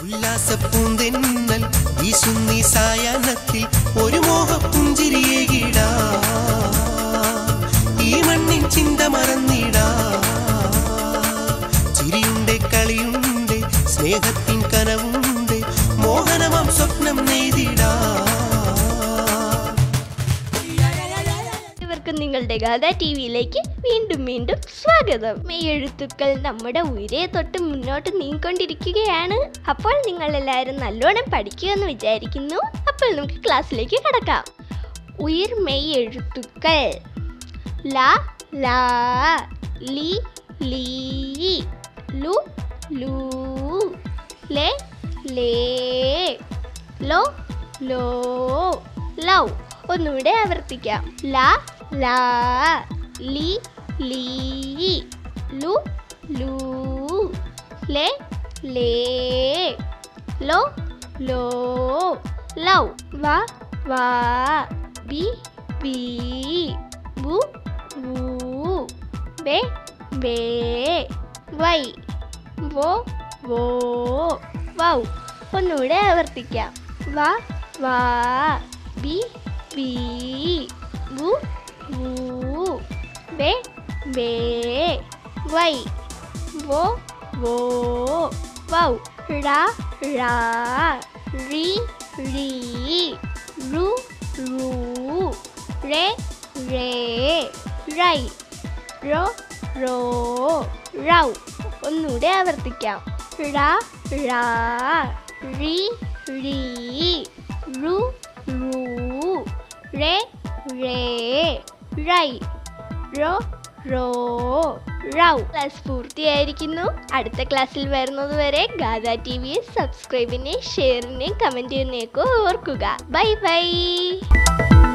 ഉല്ലാസപ്പൂന്തെന്നൽ വീശുന്നീ സായാഹ്നത്തിൽ ഒരു മോഹപ്പുഞ്ചിരിയേകിടാ ഈ മണ്ണിൻ ചിന്ത മറന്നിടാ ചിരിയുണ്ട് കളിയുണ്ട് സ്നേഹത്തിൻ കനവുണ്ട് മോഹനമാം സ്വപ്നം നെയ്തിടാ ഇവർക്ക് നിങ്ങളുടെ ഗാഥ ടി വിയിലേക്ക് വീണ്ടും വീണ്ടും സ്വാഗതം മെയ് എഴുത്തുക്കൾ നമ്മുടെ ഉയരെ തൊട്ട് മുന്നോട്ട് നീങ്ങിക്കൊണ്ടിരിക്കുകയാണ് അപ്പോൾ നിങ്ങൾ എല്ലാവരും നല്ലോണം പഠിക്കുമെന്ന് വിചാരിക്കുന്നു അപ്പോൾ നമുക്ക് ക്ലാസ്സിലേക്ക് കടക്കാം ഉയിർ മെയ് എഴുത്തുക്കൾ ല ലാ ലി ലീ ലു ലൂ ലെ ലേ ലോ ലോ ലവ് ഒന്നുകൂടെ ആവർത്തിക്കാം ല ലാ ലി ലീ ലു ലൂ ലെ ലേ ലോ ലോ ലവ് വ വാ ബി ബി ബു വൂ ബേ ബേ വൈ വോ വോ വൗ ഒന്നുകൂടെ ആവർത്തിക്കാം വ വാ ബി ബി വു വൂ ബേ ബേ വൈ വോ വോ വൗ ഴ ഴ റി റി രു രു റേ റേ റൈ റോ റോ റൗ ഒന്നുകൂടെ ആവർത്തിക്കാം ഴ ഴ റി റി രു രു റേ റേ റൈ റോ റോ റൗ ക്ലാസ് പൂർത്തിയായിരിക്കുന്നു അടുത്ത ക്ലാസ്സിൽ വരുന്നത് വരെ ഗാഥ ടി വി സബ്സ്ക്രൈബിനെയും ഷെയറിനെയും കമൻറ്റ് ചെയ്യുന്നേക്കും ഓർക്കുക ബൈ ബൈ